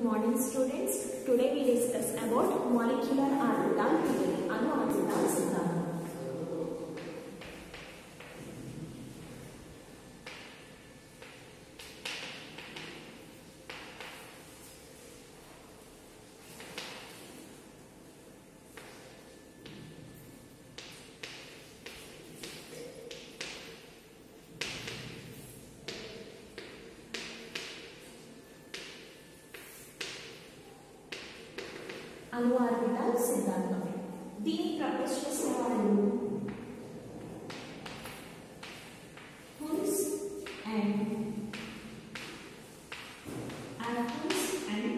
morning students. Today we discuss about molecular orbital theory. అణు orbital సిద్ధాంతం. అణు orbital సిద్ధాంతం దీన్ని ప్రపోజ్ చేసిన వాళ్ళు Hund's and atoms and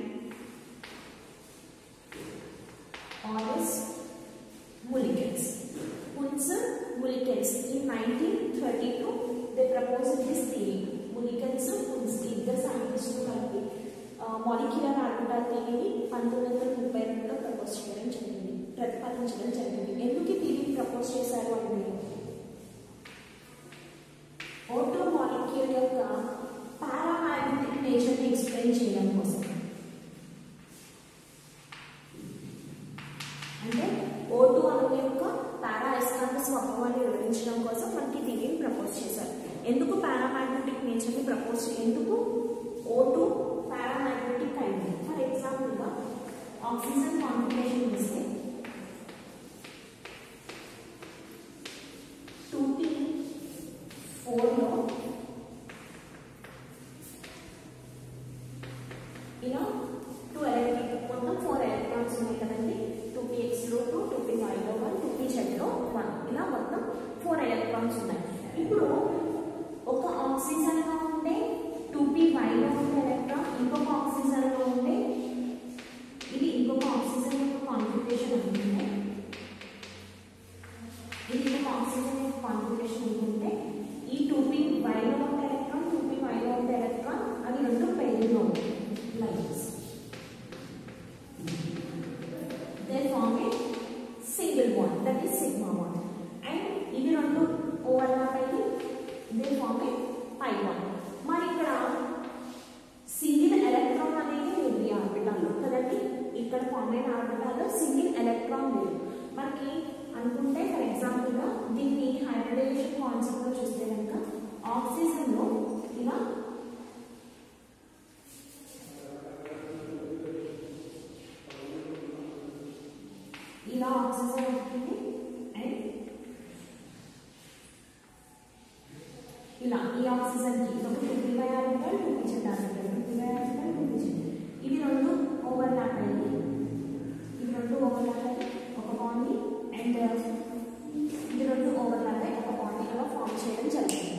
RS Mulliken's Hund's Mulliken's in nineteen thirty two they propose this theory Mulliken's Hund's ఇద్దరు సైంటిస్టులు కలిపి మాలిక్యులర్ ఆర్బిటాల్ థియరీని పంతొమ్మిది వందల ముప్పై రెండులో ప్రపోజ్ చేయడం జరిగింది ప్రతిపాదించడం జరిగింది ఎందుకు ఈ థియరీని ప్రపోజ్ చేశారు అంటే ఓటో మాలిక్యూల్ యొక్క పారామాగ్నెటిక్ నేచర్ని ఎక్స్ప్లెయిన్ చేయడం కోసం అంటే ఓటు అణువు యొక్క పారా అయస్కాంత స్వభావాన్ని వివరించడం కోసం మనకి థియరీని ప్రపోజ్ చేశారు ఎందుకు పారామాగ్నెటిక్ నేచర్ని ప్రపోజ్ ఎందుకు ఓటు పారామాగ్నెటిక్ అయింది ఫర్ ఎగ్జాంపుల్గా ఆక్సిజన్ కాన్ఫిగరేషన్ ఇస్తే టూ టీ ఫోర్లో ఇలా టూ ఎలక్ట్రిక్ మొత్తం ఫోర్ ఎలక్ట్రాన్స్ ఉన్నాయి కదండి టూ పీ ఎక్స్లో టూ టూ పీ వైలో వన్ టూ పీ జెడ్లో వన్ ఇలా మొత్తం ఫోర్ ఎలక్ట్రాన్స్ ఉన్నాయి ఇప్పుడు ఒక ఆక్సిజన్లో ఉండే టూ పీ వైలో ఉండే ఎలక్ట్రాన్ ఇంకొక ఆక్సిజన్లో ఉండే ఇది ఇంకొక ఆక్సిజన్ యొక్క కాన్ఫిగరేషన్ అనుకుంటే ఇది ఇంకొక ఆక్సిజన్ యొక్క కాన్ఫిగరేషన్ అనుకుంటే ఈ టూ పీ వైలో ఉండే ఎలక్ట్రాన్ టూ పీ వైలో ఉండే ఎలక్ట్రాన్ అవి రెండు పెయిర్లో ఉంటాయి lines they form a single bond that is sigma bond and ఇవి రెండు ఓవర్లాప్ అయ్యి they form a pi bond మరి ఇక్కడ సింగిల్ ఎలక్ట్రాన్ అనేది లేదు ఈ ఆర్బిటాల్లో కదండి ఇక్కడ ఫార్మ్ అయిన ఆర్బిటాల్లో సింగిల్ ఎలక్ట్రాన్ లేదు మనకి అనుకుంటే ఫర్ ఎగ్జాంపుల్గా దీన్ని హైబ్రిడైజేషన్ కాన్సెప్ట్లో చూస్తే కనుక ఆక్సిజన్లో ఇలా ఇలా ఆక్సిజన్ ఉంటుంది అండ్ ఇలా ఈ ఆక్సిజన్ కి ఒక two by orbital two P Z orbital two by orbital two P Z ఇవి రెండు ఓవర్లాప్ అయ్యి ఇవి రెండు ఓవర్లాప్ అయ్యి ఒక బాండ్ అండ్ ఇవి రెండు ఓవర్లాప్ అయ్యి ఒక బాండ్ అలా ఫామ్ చేయడం జరుగుతుంది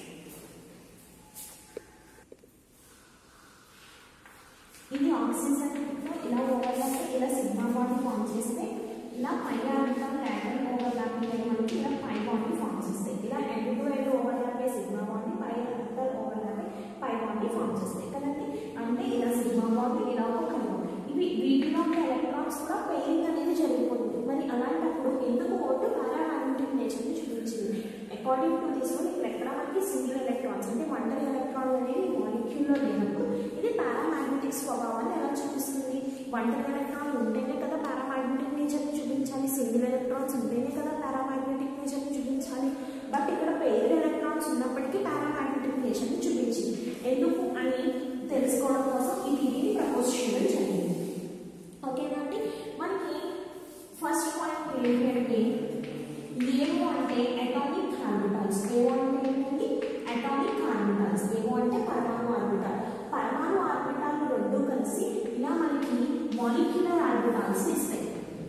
ఇది ఆక్సిజన్ ఇలా ఓవర్లాప్ ఇలా సిగ్మా బాండ్ ఫామ్ చేస్తే ఇలా పై ఆర్బిటల్ లాటరల్ ఓవర్లాప్ అయ్యి మనకి ఇలా పై బాండ్ ఫామ్ చేస్తాయి ఇలా ఎండ్ టు ఎండ్ ఓవర్లాప్ అయ్యి sigma bond pi orbital overlap అయ్యి పై బాండ్ ఫామ్ చేస్తాయి కదండి అంటే ఇలా సిగ్మా బాండ్ ఇలా ఒక బాండ్ ఇవి వీటిలో ఉన్న ఎలక్ట్రాన్స్ కూడా పెయిరింగ్ అనేది జరిగిపోతుంది మరి అలాంటప్పుడు ఎందుకు ఓటు పారామాగ్నెటిక్ నేచర్ని చూపించింది అకార్డింగ్ టు దిస్ వన్ ఇక్కడ ఎక్కడ మనకి సింగిల్ ఎలక్ట్రాన్స్ అంటే ఒంటరి ఎలక్ట్రాన్ అనేది మాలిక్యూల్లో లేనప్పుడు ఇది పారామాగ్నెటిక్ స్వభావాన్ని ఎలా చూపిస్తుంది ఒంటరి ఎలక్ట్రాన్ ఉంటేనే కదా పారామాగ్నెటిక్ నేచర్ని చూపించాలి సింగిల్ ఎలక్ట్రాన్స్ ఉంటేనే కదా పారామాగ్నెటిక్ నేచర్ని చూపించాలి బట్ ఇక్కడ పెయిర్ ఎలక్ట్రాన్స్ ఉన్నప్పటికీ పారామాగ్నెటిక్ నేచర్ని చూపించింది ఎందుకు అని తెలుసుకోవడం కోసం ఈ థియరీని ప్రపోజ్ చేయడం జరిగింది ఓకేనా అండి మనకి ఫస్ట్ పాయింట్ ఏంటి అంటే ఏమో అంటే అటామిక్ ఆర్బిటల్స్ ఏమో అంటే ఏంటండి అటామిక్ ఆర్బిటల్స్ ఏమో అంటే పరమాణు ఆర్బిటల్ పరమాణు ఆర్బిటాలు రెండు కలిసి ఇలా మనకి మాలిక్యులర్ ఆర్బిటాల్స్ ఇస్తాయి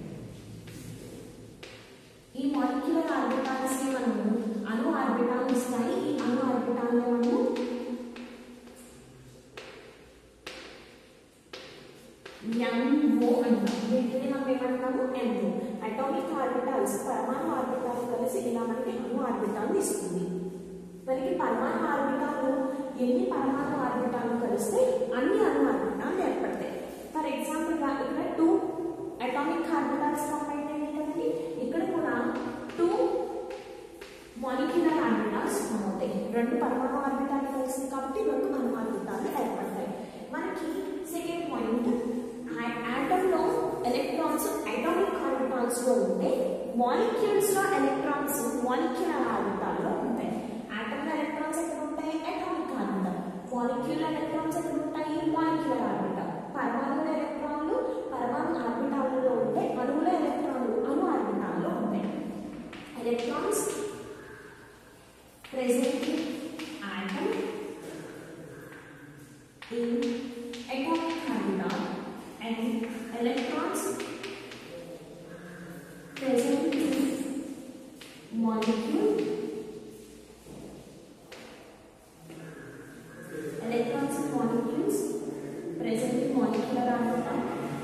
ఈ మాలిక్యులర్ ఆర్బిటాల్స్ ని మనము అణు ఆర్బిటాల్ ఇస్తాయి ఈ అణు ఆర్బిటాల్ మనము ఎంఓ అంటాం వీటిని మనం ఏమంటాము ఎంఓ అటామిక్ ఆర్బిటాల్స్ పరమాణు ఆర్బిటాల్ కలిసి ఇలా మనకి అణు ఆర్బిటాల్ ఇస్తుంది మనకి పరమాణు ఆర్బిటాలు ఎన్ని పరమాణు ఆర్బిటాలు కలిస్తే అన్ని అణు ఆర్బిటాలు ఏర్పడతాయి ఫర్ ఎగ్జాంపుల్ ఇక్కడ టూ అటామిక్ ఆర్బిటాల్స్ కంబైన్ అయినాయి కదండి ఇక్కడ కూడా టూ మాలిక్యులర్ ఆర్బిటాల్స్ ఫామ్ అవుతాయి రెండు పరమాణు ఆర్బిటాలు కలిసింది కాబట్టి రెండు అణు ఆర్బిటాలు ఏర్పడతాయి మనకి సెకండ్ పాయింట్ మాలిక్యూల్స్ లో ఎలక్ట్రాన్స్ మాలిక్యులర్ ఆర్బిటాల్లో ఉంటాయి ఆటమ్ లో ఎలక్ట్రాన్స్ ఎక్కడ ఉంటాయి అటామిక్ ఆర్బిటల్ మాలిక్యూల్ ఎలక్ట్రాన్స్ ఎక్కడ ఉంటాయి మాలిక్యులర్ ఆర్బిటల్ పరమాణువుల ఎలక్ట్రాన్లు పరమాణు ఆర్బిటాల్లో ఉంటే అణువుల ఎలక్ట్రాన్లు అణు ఆర్బిటాల్లో ఉంటాయి electrons present in atom in atomic orbital and electrons present in molecule electrons in molecules present in molecular orbital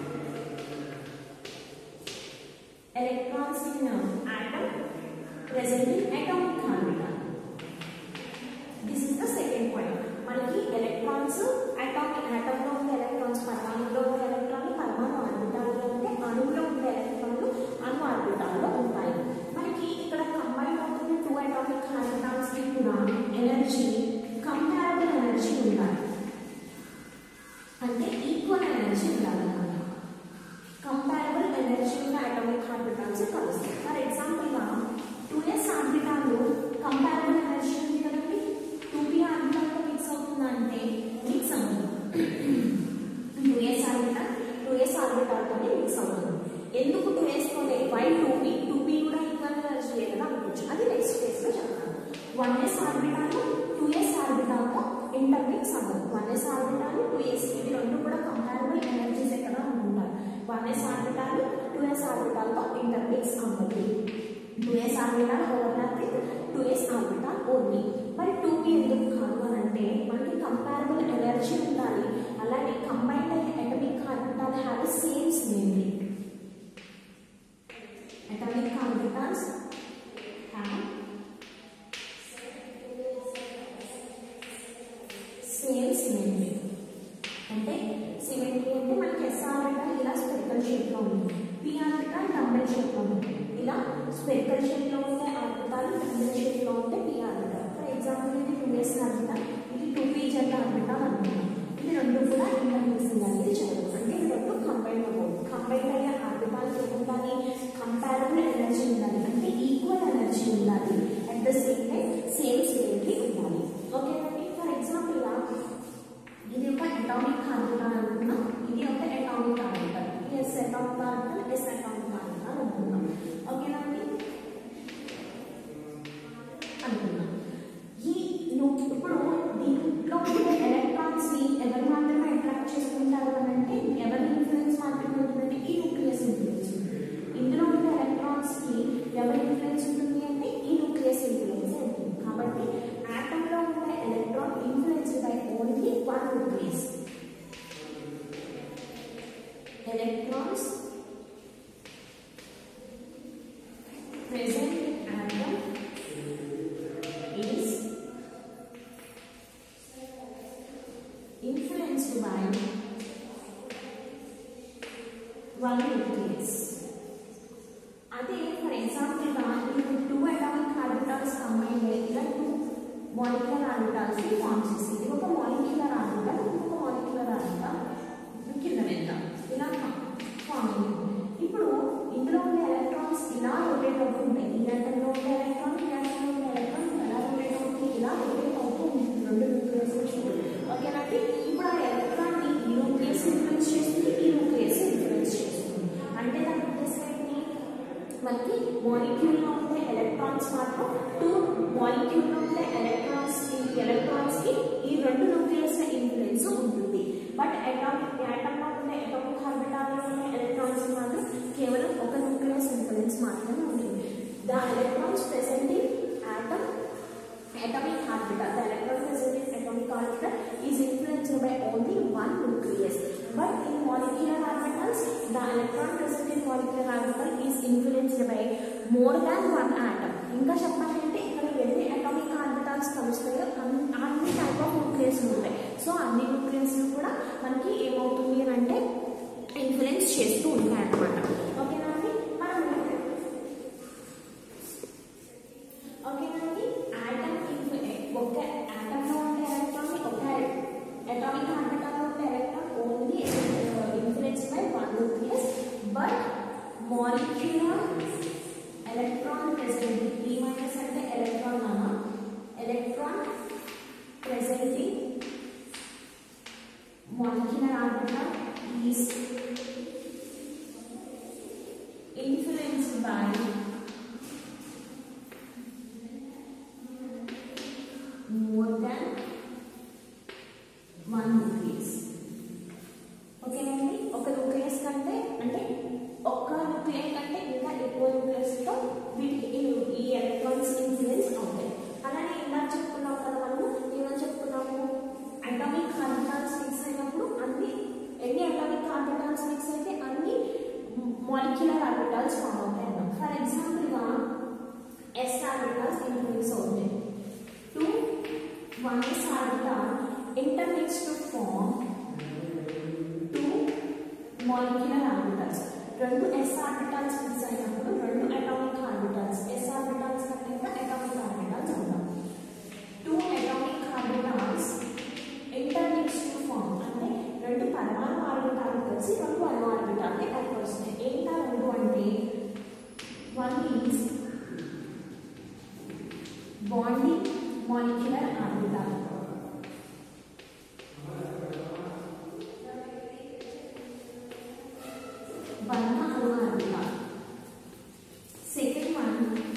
electrons in uh, atom present in atomic orbital this is the second point మనకి electrons atomic ఆటంలో ఉండే electrons పరమాణులో ఉండే ఎలక్ట్రాన్లు పరమాణు ఆర్బిటాల్లో ఉంటే అణువులో ఉండే ఎలక్ట్రాన్లు అణు ఆర్బిటాల్లో ఉంటాయి మనకి ఇక్కడ కంబైన్ అవుతున్న టూ అటామిక్ ఆర్బిటాల్స్ కి కూడా ఎనర్జీ కంపారబుల్ ఎనర్జీ ఉండాలి అంటే ఈక్వల్ ఎనర్జీ ఉండాలన్నమాట కంపారబుల్ ఎనర్జీ ఉన్న అటామిక్ ఆర్బిటాల్స్ కలుస్తాయి ఫర్ ఎగ్జాంపుల్ గా two S orbital comparable energy ఉంది కదండి టూ పీ ఆర్బిటాల్తో మిక్స్ అవుతుందంటే మిక్స్ అవుతుంది two S orbital two S ఆర్బిటాల్తోనే మిక్స్ అవుతుంది ఎందుకు టూ ఎస్తోనే why two P two P కూడా ఈక్వల్ ఎనర్జీ లేదని అనుకోవచ్చు అది నెక్స్ట్ కేస్ లో చెప్తాను one S orbital two S ఆర్బిటాల్తో ఇంటర్మిక్స్ అవ్వదు one S orbital two S ఇవి రెండు కూడా కంపారబుల్ ఎనర్జీస్ ఎక్కడ ఉంటాయి one S orbital two S ఆర్బిటాల్తో ఇంటర్మిక్స్ అవ్వదు two S orbital overlap with two S orbital only మరి టూ పీ ఎందుకు కాదు అని అంటే మనకి కంపారబుల్ ఎనర్జీ ఉండాలి అలాగే కంబైన్డ్ అయ్యే atomic orbital have same symmetry atomic orbitals have same symmetry అంటే సిమెట్రీ అంటే మనకి ఎస్ ఆర్బిటాల్ ఇలా స్పెరికల్ షేప్ లో ఉంది పి ఆర్బిటాల్ డంబెల్ షేప్ లో ఉంది ఇలా స్పెరికల్ షేప్ లో ఉంటే ఆర్బిటాల్ డంబెల్ షేప్ లో ఉంటే పి ఆర్బిటాల్ ఫర్ ఎగ్జాంపుల్ ఇది టూ ఎస్ ఆర్బిటాల్ ఇది టూ పీ జెడ్ ఆర్బిటాల్ అనుకుందాం ఇది రెండు కూడా ఇంటర్మిక్సింగ్ అనేది చేయదు అంటే ఇది రెండు కంబైన్ అవ్వదు కంబైన్ అయ్యే ఆర్బిటాల్ ఏముండాలి కంపారబుల్ ఎనర్జీ ఉండాలి అంటే ఈక్వల్ ఎనర్జీ ఉండాలి at the same time same symmetry ఉండాలి ఓకేనండి ఫర్ ఎగ్జాంపుల్ గా ఇది ఒక అటామిక్ ఆర్బిటాల్ అనుకున్నాం ఇది ఒక atomic orbital S atomic orbital S atomic orbital అనుకున్నాం ఓకేనండి అనుకున్నాం ఈ నువ్వు ఇప్పుడు దీంట్లో ఉండే ఎలక్ట్రాన్స్ ని ఎవరు మాత్రమే అట్రాక్ట్ చేసుకుంటారు అని అంటే ఎవరి ఇన్ఫ్లుయెన్స్ మాత్రమే ఉంటుందంటే ఈ న్యూక్లియస్ ఇన్ఫ్లుయెన్స్ ఇందులో ఉండే ఎలక్ట్రాన్స్ కి ఎవరి ఇన్ఫ్లుయెన్స్ ఉంటుంది అంటే ఈ న్యూక్లియస్ ఇన్ఫ్లుయెన్స్ ఉంటుంది కాబట్టి ఆటమ్ లో ఉండే electron influence by only one nucleus electrons present in atom is influenced by one nucleus. అదే ఫర్ ఎగ్జాంపుల్ గా ఇప్పుడు టూ అటామిక్ ఆర్బిటాల్స్ కంబైన్ ఇలా టూ మాలిక్యులర్ ఆర్బిటాల్స్ ని ఫామ్ చేసి ఇది ఒక మాలిక్యులర్ ఆర్బిటల్ ఇంకొక మాలిక్యులర్ ఆర్బిటల్ కింద వెళ్దాం ఇలా ఫామ్ అయింది ఇప్పుడు ఇందులో ఉండే ఎలక్ట్రాన్స్ ఇలా రొటేట్ అవుతూ ఉంటాయి ఈ ఆటంలో ఉండే ఎలక్ట్రాన్ ఈ ఆటంలో ఉండే ఎలక్ట్రాన్ ఎలా రొటేట్ అవుతుంది ఇలా రొటేట్ అవుతూ ఉంటుంది రెండు న్యూక్లియస్ ఓకేనండి ఇప్పుడు ఆ ఎలక్ట్రాన్ ని ఈ న్యూక్లియస్ ఇన్ఫ్లుయెన్స్ చేస్తుంది ఈ న్యూక్లియస్ ఇన్ఫ్లుయెన్స్ చేస్తుంది అంటే దాని ఉద్దేశం ఏంటి మనకి మాలిక్యూల్ లో ఉండే ఎలక్ట్రాన్స్ మాత్రం టూ మాలిక్యూల్ లో ఉండే ఎలక్ట్రాన్స్ ఎలక్ట్రాన్స్ కి ఈ రెండు న్యూక్లియస్ ఇన్ఫ్లుయెన్స్ ఉంటుంది బట్ అటామిక్ ఆటమ్ లో ఉండే అటామిక్ ఆర్బిటాల్ లో ఉండే ఎలక్ట్రాన్స్ మాత్రం కేవలం ఒక న్యూక్లియస్ ఇన్ఫ్లుయెన్స్ మాత్రమే ఉంటుంది the electrons present in atom atomic orbital. The electron present in atomic orbital is influenced by only one nucleus. But in molecular orbitals, the electron present in molecular orbital is influenced by more than one atom. ఇంకా చెప్పాలంటే ఇక్కడ ఎన్ని atomic orbitals కలుస్తాయో అన్ని అన్ని type of nucleus ఉంటాయి so అన్ని nucleus కూడా మనకి ఏమవుతుంది అని అంటే ఇన్ఫ్లుయెన్స్ చేస్తూ ఉంటాయి అన్నమాట ఓకేనా అండి మనం ఓకేనండి ఆటమ్ ఒక ఆటంలో ఉండే ఎలక్ట్రాన్ ఒక అటామిక్ ఆర్బిటాల్లో ఉండే electron only influence by one nucleus but molecular presenting P minus అంటే ఎలక్ట్రాన్ అన్న electron presenting molecular orbital is influenced by more than one nucleus. ఓకేనండి ఒక న్యూక్లియస్ కంటే అంటే ఒక్క న్యూక్లియస్ కంటే ఇంకా ఎక్కువ న్యూక్లియస్ తో వీటికి ఈ- ఈ ఎలక్ట్రాన్స్ ఇన్ఫ్లుయెన్స్ అవుతాయి అలానే ఇందాక చెప్పుకున్నాం కదా మనము ఏమని చెప్పుకున్నాము అటామిక్ ఆర్బిటాల్స్ మిక్స్ అయినప్పుడు అన్ని ఎన్ని అటామిక్ ఆర్బిటాల్స్ మిక్స్ అయితే అన్ని మాలిక్యులర్ ఆర్బిటాల్స్ ఫామ్ అవుతాయి అన్నాం ఫర్ ఎగ్జాంపుల్ గా ఎస్ ఆర్బిటాల్స్ ఇంట్రడ్యూస్ అవుతాయి two one S orbital intermix to form two molecular orbitals రెండు ఎస్ ఆర్బిటల్స్ మిక్స్ అయినప్పుడు రెండు అటామిక్ ఆర్బిటల్స్ ఎస్ ఆర్బిటల్స్ కంటే కూడా అటామిక్ ఆర్బిటల్స్ ఉంటాం two atomic orbitals intermix to form అంటే రెండు పరమాణు ఆర్బిటాలు కలిసి రెండు అణు ఆర్బిటాల్ని ఏర్పరుస్తాయి ఏంటా రెండు అంటే one is bonding molecular orbital బంధ అణు ఆర్బిటాల్ second one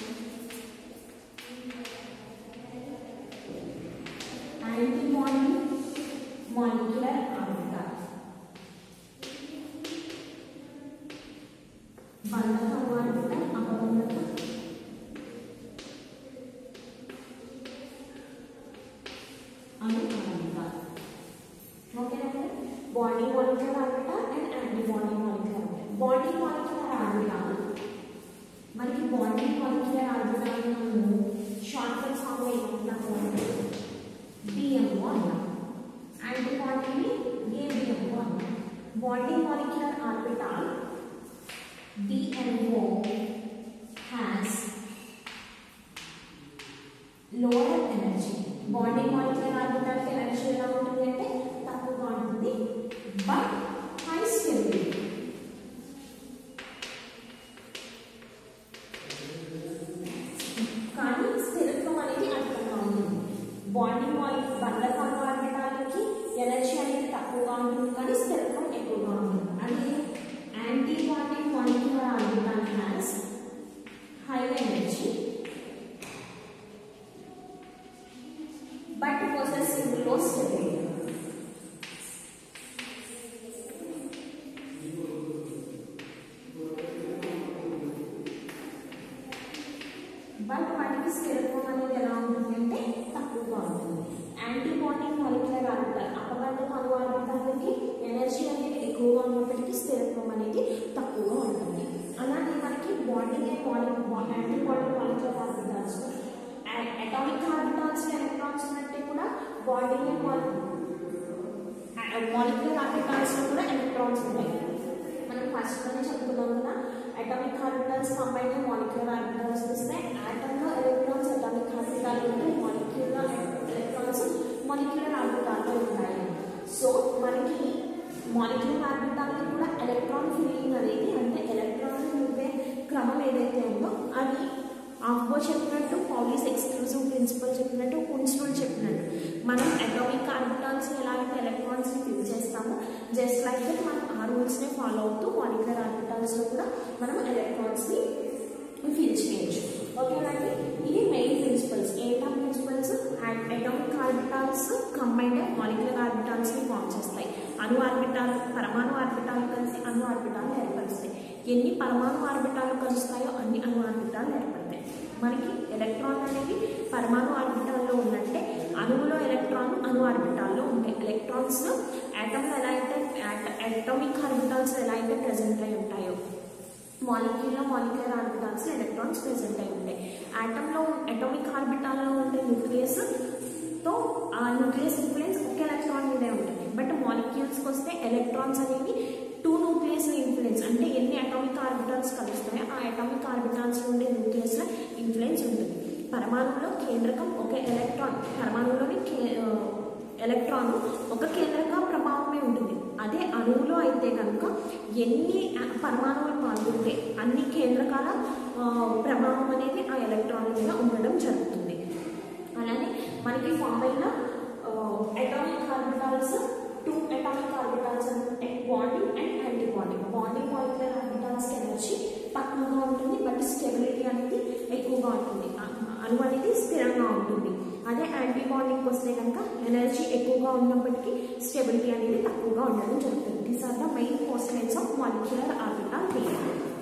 antibody molecular orbital బంధక ఆర్బిటల్ అపబంధక అణు ఆర్బిటల్ ఓకేనండి body molecular orbital and antibody molecular orbital body molecular orbital మనకి body molecular orbital short cut form లో ఏమంటున్నాము అంటే BMO అన్నాం యాంటీబాడీని ABMO అన్నాం body molecular orbital BMO has lower energy body molecular orbital energy ఎలా ఉంటుంది అంటే తక్కువగా ఉంటుంది బట్ హై స్టెబిలిటీ కానీ స్థిరత్వం అనేది అధికంగా ఉంటుంది బాడీ మాలిక్ బంధకాలు ఆర్బిటాలకి ఎనర్జీ అనేది తక్కువగా ఉంటుంది కానీ స్థిరత్వం ఎక్కువగా ఉంటుంది అంటే antibody molecular orbital has high energy but possessing low stability but వాటికి స్థిరత్వం అనేది ఎలా ఉంటుంది అంటే తక్కువగా ఉంటుంది యాంటీబాడీ మాలిక్యులర్ ఆర్బిటల్ అపబంధం అణు ఆర్బిటాలకి ఎనర్జీ అనేది ఎక్కువగా ఉన్నప్పటికీ స్థిరత్వం అనేది తక్కువగా ఉంటుంది అలానే మనకి బాడీ అండ్ మాలి antibody molecular orbitals atomic orbitals electrons అంటే కూడా బాడీ అండ్ మాలిక్యులర్ ఆర్బిటాల్స్ లో కూడా ఎలక్ట్రాన్స్ ఉంటాయి మనం ఫస్ట్ లోనే చెప్పుకున్నాం కదా atomic orbitals combine molecular orbitals ఇస్తే ఆటమ్ లో ఎలక్ట్రాన్స్ అటామిక్ ఆర్బిటాల్ ఉంటాయి మాలిక్యులర్ ఎలక్ట్రాన్స్ మాలిక్యులర్ ఆర్బిటాల్ లో ఉంటాయి సో మనకి మాలిక్యులర్ ఆర్బిటాల్ కూడా ఎలక్ట్రాన్ ఫీలింగ్ అనేది అంటే ఎలక్ట్రాన్ నింపే క్రమం ఏదైతే ఉందో అది ఆంబో చెప్పినట్టు పౌలీస్ ఎక్స్క్లూజివ్ ప్రిన్సిపల్ చెప్పినట్టు కున్స్ రూల్ చెప్పినట్టు మనం అటామిక్ ఆర్బిటాల్స్ ఎలా అయితే ఎలక్ట్రాన్స్ ని ఫిల్ చేస్తామో జస్ట్ లైక్ దట్ మనం ఆ రూల్స్ ని ఫాలో అవుతూ మాలిక్యులర్ ఆర్బిటాల్స్ లో కూడా మనం ఎలక్ట్రాన్స్ ని ఫిల్ చేయొచ్చు ఓకేనండి ఇది మెయిన్ ప్రిన్సిపల్స్ ఏంటా principles atomic orbitals combined molecular orbitals ని ఫామ్ చేస్తాయి అణు ఆర్బిటాల్ పరమాణు ఆర్బిటాల్ కలిసి అణు ఆర్బిటాల్ ఏర్పరుస్తాయి ఎన్ని పరమాణు ఆర్బిటాలు కలుస్తాయో అన్ని అణు ఆర్బిటాలు ఏర్పడతాయి మనకి ఎలక్ట్రాన్ అనేది పరమాణు ఆర్బిటాల్లో ఉన్నట్టే అణువులో ఎలక్ట్రాన్ అణు ఆర్బిటాల్లో ఉంటాయి ఎలక్ట్రాన్స్ యాటంలో ఎలా అయితే అటామిక్ ఆర్బిటాల్స్ ఎలా అయితే ప్రెసెంట్ అయి ఉంటాయో మాలిక్యూల్లో మాలిక్యులర్ ఆర్బిటాల్స్ ఎలక్ట్రాన్స్ ప్రెసెంట్ అయి ఉంటాయి ఆటంలో అటామిక్ ఆర్బిటాల్లో ఉండే న్యూక్లియస్ తో ఆ న్యూక్లియస్ ఇన్ఫ్లుయెన్స్ ఒక ఎలక్ట్రాన్ మీదే ఉంటుంది బట్ మాలిక్యూల్స్కి వస్తే ఎలక్ట్రాన్స్ అనేవి టూ న్యూక్లియస్ ఇన్ఫ్లుయెన్స్ అంటే ఎన్ని అటామిక్ ఆర్బిటాల్స్ కలుస్తాయో ఆ అటామిక్ ఆర్బిటాల్స్ ఉండే న్యూక్లియస్ ఇన్ఫ్లుయెన్స్ ఉంటుంది పరమాణువులో కేంద్రకం ఒక ఎలక్ట్రాన్ పరమాణువులోని కే ఎలక్ట్రాన్ ఒక కేంద్రక ప్రభావమే ఉంటుంది అదే అణువులో అయితే కనుక ఎన్ని పరమాణువులు పాల్గొంటే అన్ని కేంద్రకాల ఆ, ప్రభావం అనేది ఆ ఎలక్ట్రాన్ మీద ఉండడం జరుగుతుంది అలానే మనకి ఫామ్ అయిన atomic orbitals two atomic orbitals అంటే bonding and antibonding bonding molecular orbitals energy తక్కువగా ఉంటుంది బట్ స్టెబిలిటీ అనేది ఎక్కువగా ఉంటుంది ఆ- అణువు అనేది స్థిరంగా ఉంటుంది అదే యాంటీ బాండింగ్ వస్తే కనుక ఎనర్జీ ఎక్కువగా ఉన్నప్పటికీ స్టెబిలిటీ అనేది తక్కువగా ఉండడం జరుగుతుంది these are the main postulates of molecular orbital theory